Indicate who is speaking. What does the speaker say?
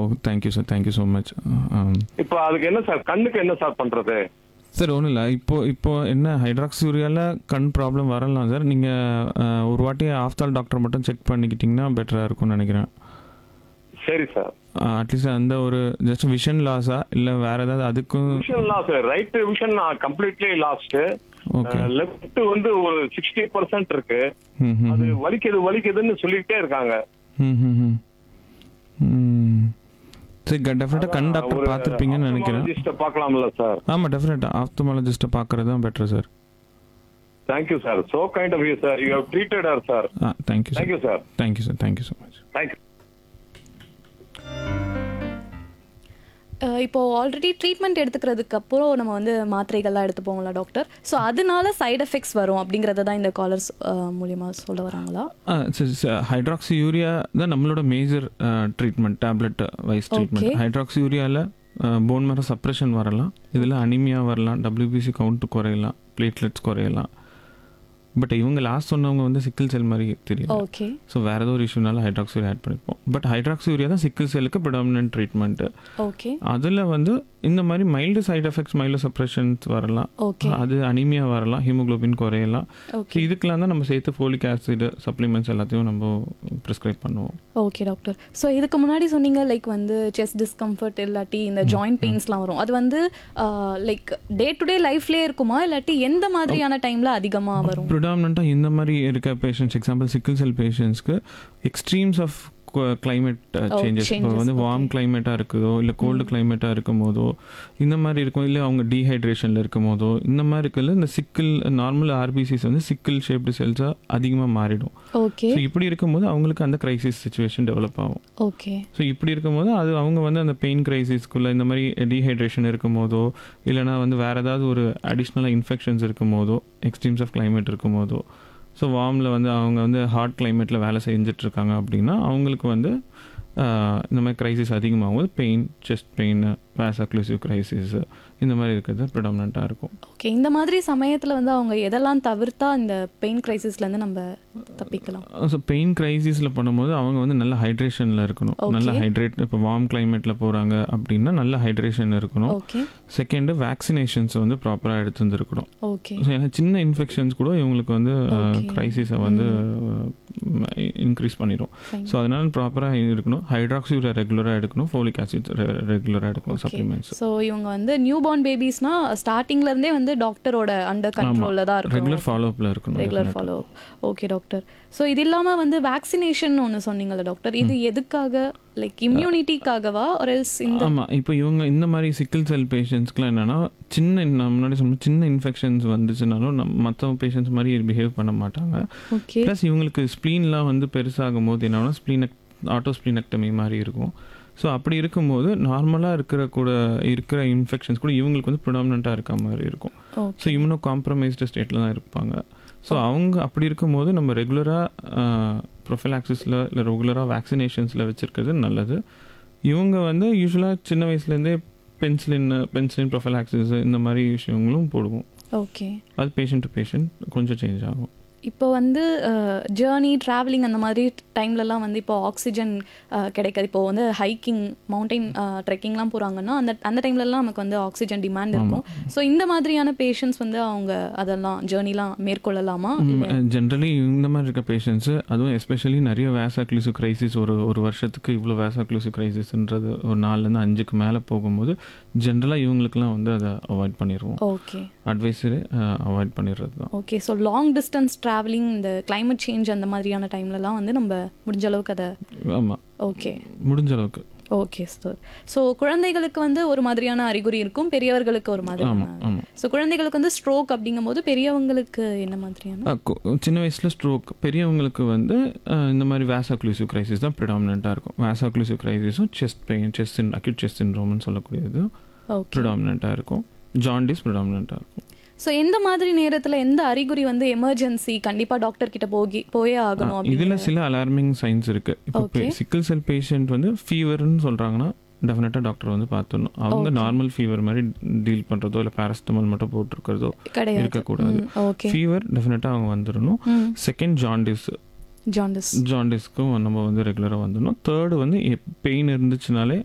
Speaker 1: Thank you sir thank you so much
Speaker 2: இப்போ அதுக்கு என்ன சார் கண்ணுக்கு என்ன சார் பண்றது
Speaker 1: சார் ஒன்றும் இல்லை இப்போ இப்போ என்ன ஹைட்ராக்சூரியாவில் கண் ப்ராப்ளம் வரலாம் சார் நீங்கள் ஒரு வாட்டி ஆஃப்தால் டாக்டர் மட்டும் செக் பண்ணிக்கிட்டிங்கன்னா பெட்டராக இருக்கும்னு நினைக்கிறேன்
Speaker 2: சரி சார்
Speaker 1: அட்லீஸ்ட் அந்த ஒரு ஜஸ்ட் விஷன் லாஸா இல்லை வேற ஏதாவது அதுக்கும்
Speaker 2: vision loss right vision completely lost
Speaker 1: okay
Speaker 2: left வந்து ஒரு சிக்ஸ்டி பர்சன்ட் இருக்கு
Speaker 1: ம் ம்
Speaker 2: அது வலிக்குது வலிக்குதுன்னு சொல்லிட்டே இருக்காங்க
Speaker 1: ம் ம் ம் ம் சரி டெஃபினட்டாக கண் டாக்டர்
Speaker 2: ஒரு
Speaker 1: பார்த்துருப்பீங்கன்னு நினைக்கிறேன்
Speaker 2: ophthalmologist-அ பார்க்கலாம்ல சார்
Speaker 1: ஆமாம் டெஃபினட்டாக ஆப்தமாலஜிஸ்ட்டை பார்க்குறது தான் better sir
Speaker 2: thank you sir so kind of you sir you have treated her sir
Speaker 1: ah thank you sir
Speaker 2: thank you sir
Speaker 1: thank you sir thank you so much
Speaker 2: thank you
Speaker 3: அஹ் இப்போ ஆல்ரெடி ட்ரீட்மெண்ட் எடுத்துக்கிறதுக்கு அப்புறம் நம்ம வந்து மாத்திரைகள்லாம் எடுத்துப்போங்களா டாக்டர் ஸோ அதனால சைடு எஃபெக்ட்ஸ் வரும் அப்படிங்கறத தான் இந்த காலர்ஸ் மூலியமா சொல்ல வராங்களா
Speaker 1: ஆ சரி சார் ஹைட்ராக்சி யூரியா தான் நம்மளோட major treatment tablet wise treatment
Speaker 3: Okay.
Speaker 1: ஹைட்ராக்சி யூரியாவில் போன் மர சப்ரெஷன் வரலாம் இதில் அனிமியா வரலாம் டபிள்யூபிசி கவுண்ட் குறையலாம் பிளேட்லெட்ஸ் குறையலாம் பட் இவங்க லாஸ்ட் சொன்னவங்க வந்து சிக்கிள் செல் மாதிரி தெரியல
Speaker 3: ஓகே
Speaker 1: ஸோ வேறு ஏதோ ஒரு இஷ்யூனால ஹைட்ராக்சூரியா ஆட் பண்ணிப்போம் பட் ஹைட்ராக்சூரியா தான் சிக்கிள் செல்லுக்கு ப்ரிடாமினன்ட் ட்ரீட்மெண்ட்டு
Speaker 3: ஓகே
Speaker 1: அதில் வந்து இந்த மாதிரி mild side effects mild suppressions வரலாம்
Speaker 3: ஓகே
Speaker 1: அது அனிமியா வரலாம் ஹீமோகுளோபின் குறையலாம்
Speaker 3: ஓகே
Speaker 1: இதுக்கெல்லாம் தான் நம்ம சேர்த்து ஃபோலிக் ஆசிட் சப்ளிமெண்ட்ஸ் எல்லாத்தையும் நம்ம ப்ரிஸ்கிரைப் பண்ணுவோம்
Speaker 3: ஓகே டாக்டர் ஸோ இதுக்கு முன்னாடி சொன்னீங்க லைக் வந்து செஸ்ட் டிஸ்கம்ஃபர்ட் இல்லாட்டி இந்த ஜாயிண்ட் பெயின்ஸ்லாம் வரும் அது வந்து லைக் டே டு டே லைஃப்லேயே இருக்குமா இல்லாட்டி எந்த மாதிரியான டைம்ல அதிகமாக வரும்
Speaker 1: ப்ரிடாமினண்ட்டாக இந்த மாதிரி இருக்க பேஷண்ட்ஸ் எக்ஸாம்பிள் சிக்கிள் செல் பேஷண்ட்ஸ்க்கு எக்ஸ்ட்ரீம்ஸ் ஆஃப் கிளைமேட் சேஞ்சஸ் இப்போ
Speaker 3: changes,
Speaker 1: வந்து வார்ம்
Speaker 3: okay.
Speaker 1: கிளைமேட்டாக இருக்குதோ இல்லை கோல்டு கிளைமேட்டாக இருக்கும் போதோ இந்த மாதிரி இருக்கும் இல்லை அவங்க டீஹைட்ரேஷனில் இருக்கும் போதோ இந்த மாதிரி இருக்கல இந்த சிக்கிள் நார்மல் ஆர்பிசிஸ் வந்து சிக்கிள் ஷேப்டு செல்ஸாக அதிகமாக மாறிடும்
Speaker 3: ஓகே
Speaker 1: ஸோ இப்படி இருக்கும்போது அவங்களுக்கு அந்த கிரைசிஸ் சுச்சுவேஷன் டெவலப் ஆகும்
Speaker 3: ஓகே
Speaker 1: ஸோ இப்படி இருக்கும்போது அது அவங்க வந்து அந்த பெயின் கிரைசிஸ்க்குள்ளே இந்த மாதிரி டீஹைட்ரேஷன் இருக்கும் போதோ இல்லைனா வந்து வேறு ஏதாவது ஒரு அடிஷ்னலாக இன்ஃபெக்ஷன்ஸ் இருக்கும் போதோ எக்ஸ்ட்ரீம்ஸ் ஆஃப் climate இருக்கும் போதோ ஸோ வார்மில் வந்து அவங்க வந்து ஹாட் கிளைமேட்டில் வேலை செஞ்சுட்டு இருக்காங்க அப்படின்னா அவங்களுக்கு வந்து ஆஹ், இந்த மாதிரி கிரைசிஸ் அதிகமாகும் போது pain chest pain vaso-occlusive crisis இந்த மாதிரி இருக்கிறது ப்ரிடாமினண்ட்டாக இருக்கும்
Speaker 3: ஓகே இந்த மாதிரி சமயத்துல வந்து அவங்க எதெல்லாம் தவிர்த்தா இந்த பெயின் இருந்து நம்ம தப்பிக்கலாம்
Speaker 1: ஸோ பெயின் கிரைசிஸில் பண்ணும்போது அவங்க வந்து நல்ல ஹைட்ரேஷனில் இருக்கணும்
Speaker 3: Okay.
Speaker 1: நல்ல ஹைட்ரேட் இப்போ வார்ம் கிளைமேட்டில் போகிறாங்க அப்படின்னா நல்ல ஹைட்ரேஷன் இருக்கணும்
Speaker 3: ஓகே
Speaker 1: செகண்டு வேக்சினேஷன்ஸ் வந்து ப்ராப்பராக எடுத்து வந்துருக்கணும்
Speaker 3: ஓகே
Speaker 1: ஸோ ஏன்னா சின்ன இன்ஃபெக்ஷன்ஸ் கூட இவங்களுக்கு வந்து
Speaker 3: Okay.
Speaker 1: க்ரைசிஸை வந்து இன்க்ரீஸ் பண்ணிடும்
Speaker 3: Fine.
Speaker 1: ஸோ அதனால ப்ராப்பராக இருக்கணும் ஹைட்ராக்சியூரை ரெகுலராக எடுக்கணும் ஃபோலிக் ஆசிட் ரெகுலராக எடுக்கணும் சப்ளிமெண்ட்ஸ்
Speaker 3: ஸோ இவங்க வந்து நியூ பார்ன் பேபிஸ்னா ஸ்டார்டிங்ல இருந்தே வந்து டாக்டரோட அண்டர் கண்ட்ரோல்ல தான்
Speaker 1: ரெகுலர்
Speaker 3: இருக்கும்
Speaker 1: ஃபாலோ அப்பில் இருக்கணும்
Speaker 3: regular follow okay doctor so இது இல்லாம வந்து வேக்சினேஷன் ஒன்று சொன்னீங்கல்ல டாக்டர் இது எதுக்காக லைக் இம்யூனிட்டிக்காகவா ஒரு இந்த
Speaker 1: ஆமாம் இப்போ இவங்க இந்த மாதிரி சிக்கிள் செல் பேஷண்ட்ஸ்க்குலாம் என்னன்னா சின்ன நான் முன்னாடி சொன்ன சின்ன இன்ஃபெக்ஷன்ஸ் வந்துச்சுனாலும் நம்ம மற்ற பேஷண்ட்ஸ் மாதிரி பிஹேவ் பண்ண மாட்டாங்க
Speaker 3: ஓகே
Speaker 1: ப்ளஸ் இவங்களுக்கு ஸ்ப்ளீன்லாம் வந்து பெருசாகும் போது என்னன்னா ஸ்ப்ளீனக் ஆட்டோ ஸ்ப்ளீனக்டமி மாதிரி இருக்கும் ஸோ அப்படி இருக்கும்போது நார்மலாக இருக்கிற கூட இருக்கிற இன்ஃபெக்ஷன்ஸ் கூட இவங்களுக்கு வந்து ப்ரிடாமினண்ட்டாக இருக்க மாதிரி இருக்கும் ஸோ
Speaker 3: ஓகே
Speaker 1: இம்யூனோ காம்ப்ரமைஸ்டு ஸ்டேட்டில் தான் இருப்பாங்க ஸோ அவங்க அப்படி இருக்கும்போது நம்ம ரெகுலராக ப்ரொஃபலாக்சிஸில் இல்லை ரெகுலராக வேக்சினேஷன்ஸில் வச்சுருக்கிறது நல்லது இவங்க வந்து யூஸ்வலாக சின்ன வயசுலேருந்தே பென்சிலின் பென்சிலின் ப்ரொஃபலாக்சிஸ் இந்த மாதிரி விஷயங்களும் போடுவோம்
Speaker 3: ஓகே
Speaker 1: அது பேஷண்ட் டு பேஷண்ட் கொஞ்சம் சேஞ்ச் ஆகும்
Speaker 3: இப்போ வந்து ஜேர்னி ட்ராவலிங் அந்த மாதிரி டைம்லலாம் வந்து இப்போ ஆக்சிஜன் கிடைக்காது இப்போ வந்து ஹைக்கிங் மவுண்டைன் ட்ரெக்கிங்லாம் போகிறாங்கன்னா அந்த அந்த டைம்லலாம் நமக்கு வந்து ஆக்சிஜன் டிமாண்ட் இருக்கும் ஸோ இந்த மாதிரியான பேஷண்ட்ஸ் வந்து அவங்க அதெல்லாம் ஜேர்னிலாம் மேற்கொள்ளலாமா
Speaker 1: ஜென்ரலி இந்த மாதிரி இருக்க பேஷண்ட்ஸு அதுவும் எஸ்பெஷலி நிறைய வேசாக்ளூசிவ் கிரைசிஸ் ஒரு ஒரு வருஷத்துக்கு இவ்வளோ வேசாக்ளூசிவ் கிரைசிஸ்ன்றது ஒரு நாலுலேருந்து அஞ்சுக்கு மேலே போகும்போது ஜென்ரலாக இவங்களுக்குலாம் வந்து அதை அவாய்ட் பண்ணிடுவோம்
Speaker 3: ஓகே
Speaker 1: அட்வைஸரு அவாய்ட் பண்ணிடுறது தான்
Speaker 3: okay so long distance travelling இந்த climate சேஞ்ச் அந்த மாதிரியான டைம்லலாம் வந்து நம்ம முடிஞ்ச அளவுக்கு அதை
Speaker 1: ஆமாம்
Speaker 3: ஓகே
Speaker 1: முடிஞ்ச அளவுக்கு
Speaker 3: ஓகே சார் ஸோ குழந்தைகளுக்கு வந்து ஒரு மாதிரியான அறிகுறி இருக்கும் பெரியவர்களுக்கு ஒரு மாதிரியான
Speaker 1: ஆமாம் ஆமாம்
Speaker 3: ஸோ குழந்தைகளுக்கு வந்து ஸ்ட்ரோக் அப்படிங்கும்போது பெரியவங்களுக்கு என்ன மாதிரியான
Speaker 1: அஹ் கு- சின்ன வயசில் ஸ்ட்ரோக் பெரியவங்களுக்கு வந்து அஹ், இந்த மாதிரி வேசாக்ளூசிவ் கிரைசிஸ் தான் ப்ரிடாமினண்ட்டாக இருக்கும் வேசாக்ளூசிவ் கிரைசிஸும் chest pain chest acute chest சின்ரோம்னு சொல்லக்கூடியது
Speaker 3: ஓகே
Speaker 1: ப்ரிடாமினண்ட்டாக இருக்கும் ஜாண்டிஸ் ப்ரிடாமினண்ட்டாக இருக்கும்
Speaker 3: ஸோ எந்த மாதிரி நேரத்தில் எந்த அறிகுறி வந்து எமர்ஜென்சி கண்டிப்பாக டாக்டர் கிட்ட போகி போயே ஆகணும்
Speaker 1: இதில்
Speaker 3: அப்படின்னு
Speaker 1: சில அலார்மிங் சைன்ஸ் இருக்கு இப்போ
Speaker 3: Okay.
Speaker 1: சிக்கிள் செல் பேஷண்ட் வந்து ஃபீவர்னு சொல்கிறாங்கன்னா டெஃபினட்டாக டாக்டர் வந்து பார்த்துடணும் அவங்க
Speaker 3: Okay.
Speaker 1: நார்மல் ஃபீவர் மாதிரி டீல் பண்ணுறதோ இல்லை பேரஸ்டமால் மட்டும் போட்டிருக்கிறதோ
Speaker 3: கிடையாது
Speaker 1: இருக்கக்கூடாது
Speaker 3: ஓகே
Speaker 1: ஃபீவர் டெஃபினட்டாக அவங்க வந்துடணும் செகண்ட் ஜாண்டிஸ்
Speaker 3: ஜாண்டிஸ்
Speaker 1: ஜாண்டிஸ்க்கும் நம்ம வந்து ரெகுலராக வந்துடணும் தேர்டு வந்து பெயின் இருந்துச்சுனாலே